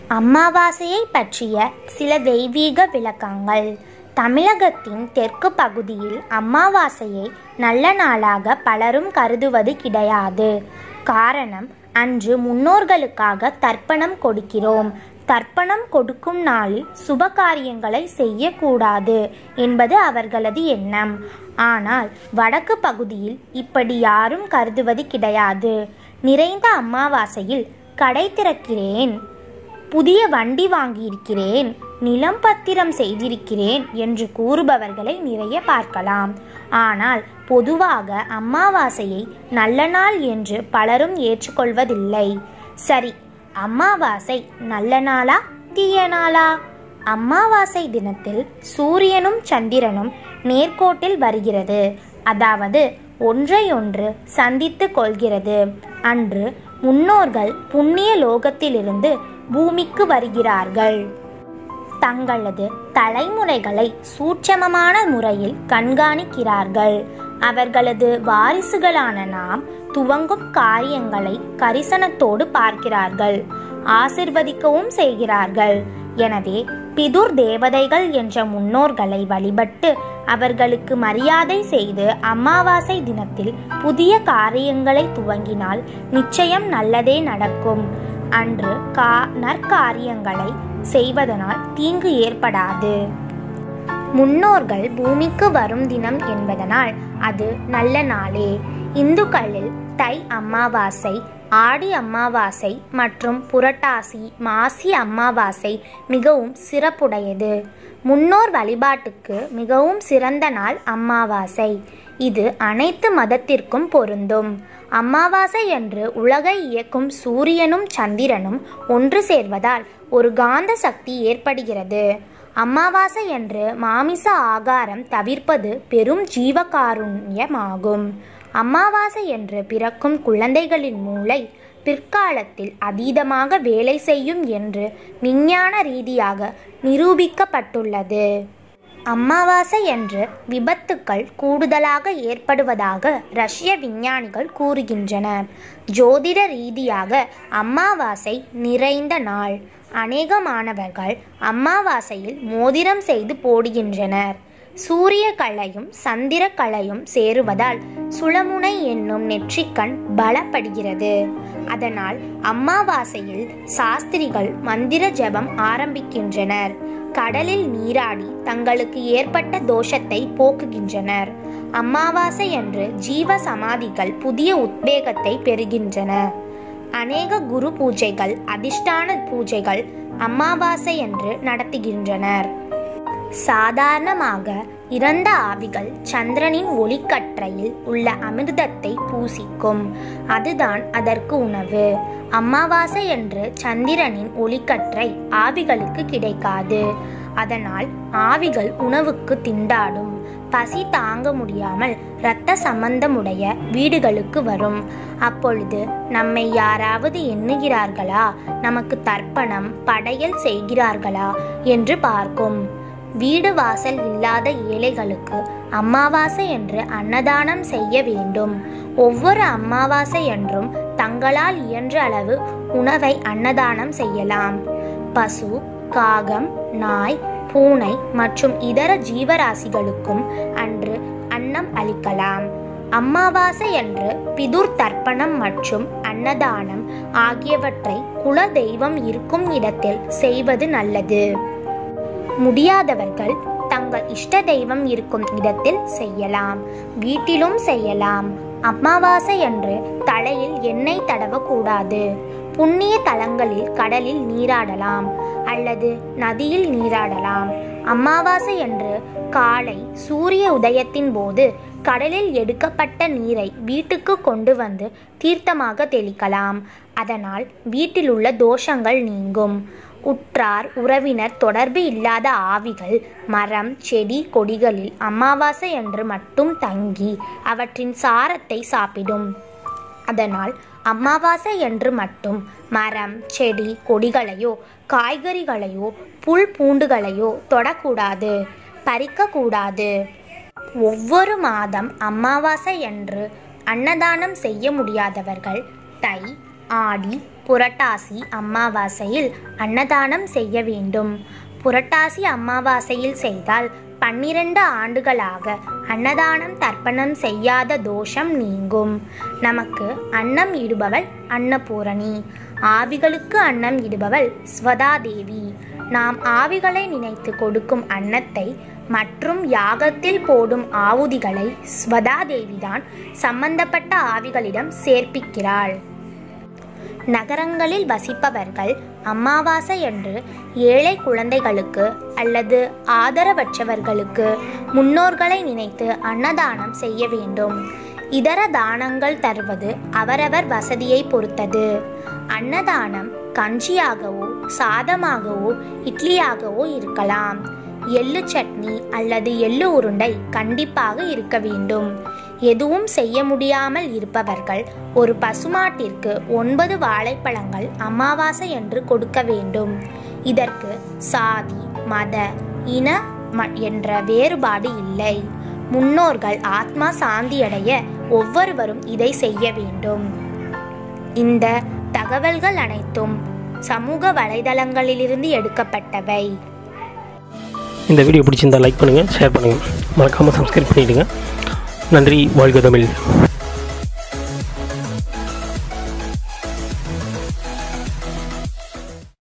அமாவாசையை பற்றிய சில தெய்வீக விளக்கங்கள் தமிழகத்தின் தெற்கு பகுதியில் அமாவாசையை நல்ல நாளாக பலரும் கருதுவது கிடையாது காரணம் அன்று முன்னோர்களுக்காக தர்ப்பணம் கொடுக்கிறோம் தர்ப்பணம் கொடுக்கும் நாளில் சுப காரியங்களை செய்யக்கூடாது என்பது அவர்களது எண்ணம் ஆனால் வடக்கு பகுதியில் இப்படி யாரும் கருதுவது கிடையாது நிறைந்த அமாவாசையில் கடை திறக்கிறேன் புதிய வண்டி வாங்கியிருக்கிறேன் நிலம் பத்திரம் செய்திருக்கிறேன் என்று கூறுபவர்களை நிறைய பார்க்கலாம் ஆனால் பொதுவாக அமாவாசையை நல்ல நாள் என்று பலரும் ஏற்றுக்கொள்வதில்லை சரி அமாவாசை நல்ல நாளா தீய நாளா அமாவாசை தினத்தில் சூரியனும் சந்திரனும் நேர்கோட்டில் வருகிறது அதாவது ஒன்றையொன்று சந்தித்து கொள்கிறது அன்று முன்னோர்கள் புண்ணிய லோகத்திலிருந்து பூமிக்கு வருகிறார்கள் தங்களது தலைமுறைகளை சூட்சமமான முறையில் கண்காணிக்கிறார்கள் அவர்களது வாரிசுகளான நாம் துவங்கும் காரியங்களை கரிசனத்தோடு பார்க்கிறார்கள் ஆசிர்வதிக்கவும் செய்கிறார்கள் எனவே பிதுர் தேவதைகள் என்ற முன்னோர்களை வழிபட்டு அவர்களுக்கு மரியாதை செய்து அமாவாசை தினத்தில் புதிய காரியங்களை துவங்கினால் நிச்சயம் நல்லதே நடக்கும் அன்று கா நற்காரியங்களை செய்வதனால் தீங்கு ஏற்படாது முன்னோர்கள் பூமிக்கு வரும் தினம் என்பதனால் அது நல்ல நாளே இந்துக்களில் தை அமாவாசை ஆடி அமாவாசை மற்றும் புரட்டாசி மாசி அமாவாசை மிகவும் சிறப்புடையது முன்னோர் வழிபாட்டுக்கு மிகவும் சிறந்த நாள் அமாவாசை இது அனைத்து மதத்திற்கும் பொருந்தும் அமாவாசை என்று உலகை இயக்கும் சூரியனும் சந்திரனும் ஒன்று சேர்வதால் ஒரு காந்த சக்தி ஏற்படுகிறது அமாவாசை என்று மாமிச ஆகாரம் தவிர்ப்பது பெரும் ஜீவகாருண்யமாகும் அமாவாசை என்று பிறக்கும் குழந்தைகளின் மூளை பிற்காலத்தில் அதீதமாக வேலை செய்யும் என்று விஞ்ஞான ரீதியாக நிரூபிக்கப்பட்டுள்ளது அமாவாசை என்று விபத்துக்கள் கூடுதலாக ஏற்படுவதாக ரஷ்ய விஞ்ஞானிகள் கூறுகின்றனர் ஜோதிட ரீதியாக அமாவாசை நிறைந்த நாள் அநேகமானவர்கள் அமாவாசையில் மோதிரம் செய்து போடுகின்றனர் சூரிய கலையும் சந்திர கலையும் சேருவதால் சுளமுனை என்னும் நெற்றிக்கண் பலப்படுகிறது அதனால் அமாவாசையில் சாஸ்திரிகள் மந்திர ஜெபம் ஆரம்பிக்கின்றனர் கடலில் நீராடி தங்களுக்கு ஏற்பட்ட தோஷத்தை போக்குகின்றனர் அமாவாசை என்று ஜீவ சமாதிகள் புதிய உத்வேகத்தை பெறுகின்றன அநேக குரு பூஜைகள் அதிஷ்டான பூஜைகள் அமாவாசை என்று நடத்துகின்றனர் சாதாரணமாக இறந்த ஆவிகள் சந்திரனின் ஒளிக்கற்றையில் உள்ள அமிர்தத்தை பூசிக்கும் அதுதான் அதற்கு உணவு அமாவாசை என்று சந்திரனின் ஒளிக்கற்றை ஆவிகளுக்கு கிடைக்காது அதனால் ஆவிகள் உணவுக்கு திண்டாடும் பசி தாங்க முடியாமல் இரத்த சம்பந்தமுடைய வீடுகளுக்கு வரும் அப்பொழுது நம்மை யாராவது எண்ணுகிறார்களா நமக்கு தர்ப்பணம் படையல் செய்கிறார்களா என்று பார்க்கும் வீடு வாசல் இல்லாத ஏழைகளுக்கு அமாவாசை என்று அன்னதானம் செய்ய வேண்டும் ஒவ்வொரு அமாவாசை என்றும் தங்களால் இயன்ற அளவு உணவை அன்னதானம் செய்யலாம் பசு காகம் நாய் பூனை மற்றும் இதர ஜீவராசிகளுக்கும் அன்று அன்னம் அளிக்கலாம் அமாவாசை என்று பிதுர் தர்ப்பணம் மற்றும் அன்னதானம் ஆகியவற்றை குல தெய்வம் இருக்கும் இடத்தில் செய்வது நல்லது முடியாதவர்கள் தங்கள் இஷ்ட தெய்வம் இருக்கும் இடத்தில் செய்யலாம் வீட்டிலும் செய்யலாம் அமாவாசை என்று தலையில் எண்ணெய் தடவக்கூடாது புண்ணிய தலங்களில் கடலில் நீராடலாம் அல்லது நதியில் நீராடலாம் அமாவாசை என்று காலை சூரிய உதயத்தின் போது கடலில் எடுக்கப்பட்ட நீரை வீட்டுக்கு கொண்டு வந்து தீர்த்தமாக தெளிக்கலாம் அதனால் வீட்டில் உள்ள தோஷங்கள் நீங்கும் உற்றார் உறவினர் தொடர்பு இல்லாத ஆவிகள் மரம் செடி கொடிகளில் அமாவாசை என்று மட்டும் தங்கி அவற்றின் சாரத்தை சாப்பிடும் அதனால் அமாவாசை என்று மட்டும் மரம் செடி கொடிகளையோ காய்கறிகளையோ புல் பூண்டுகளையோ தொடக்கூடாது பறிக்கக்கூடாது ஒவ்வொரு மாதம் அமாவாசை என்று அன்னதானம் செய்ய முடியாதவர்கள் தை ஆடி புரட்டாசி அமாவாசையில் அன்னதானம் செய்ய வேண்டும் புரட்டாசி அமாவாசையில் செய்தால் பன்னிரண்டு ஆண்டுகளாக அன்னதானம் தர்ப்பணம் செய்யாத தோஷம் நீங்கும் நமக்கு அன்னம் இடுபவள் அன்னபூரணி ஆவிகளுக்கு அன்னம் இடுபவள் ஸ்வதாதேவி நாம் ஆவிகளை நினைத்து கொடுக்கும் அன்னத்தை மற்றும் யாகத்தில் போடும் ஆவுதிகளை ஸ்வதாதேவிதான் சம்பந்தப்பட்ட ஆவிகளிடம் சேர்ப்பிக்கிறாள் நகரங்களில் வசிப்பவர்கள் அமாவாசை என்று ஏழை குழந்தைகளுக்கு அல்லது ஆதரவற்றவர்களுக்கு முன்னோர்களை நினைத்து அன்னதானம் செய்ய வேண்டும் இதர தானங்கள் தருவது அவரவர் வசதியை பொறுத்தது அன்னதானம் கஞ்சியாகவோ சாதமாகவோ இட்லியாகவோ இருக்கலாம் எள்ளு சட்னி அல்லது எள்ளு உருண்டை கண்டிப்பாக இருக்க வேண்டும் எதுவும் செய்ய முடியாமல் இருப்பவர்கள் ஒரு பசுமாட்டிற்கு ஒன்பது வாழைப்பழங்கள் அமாவாசை என்று கொடுக்க வேண்டும் இதற்கு சாதி மத இன ம- என்ற வேறுபாடு இல்லை முன்னோர்கள் ஆத்மா சாந்தியடைய ஒவ்வொருவரும் இதை செய்ய வேண்டும் இந்த தகவல்கள் அனைத்தும் சமூக வலைதளங்களிலிருந்து எடுக்கப்பட்டவை இந்த வீடியோ பிடிச்சிருந்தா லைக் பண்ணுங்கள் ஷேர் பண்ணுங்கள் மறக்காமல் சப்ஸ்கிரைப் பண்ணிவிடுங்க நன்றி வாழ்க தமிழ்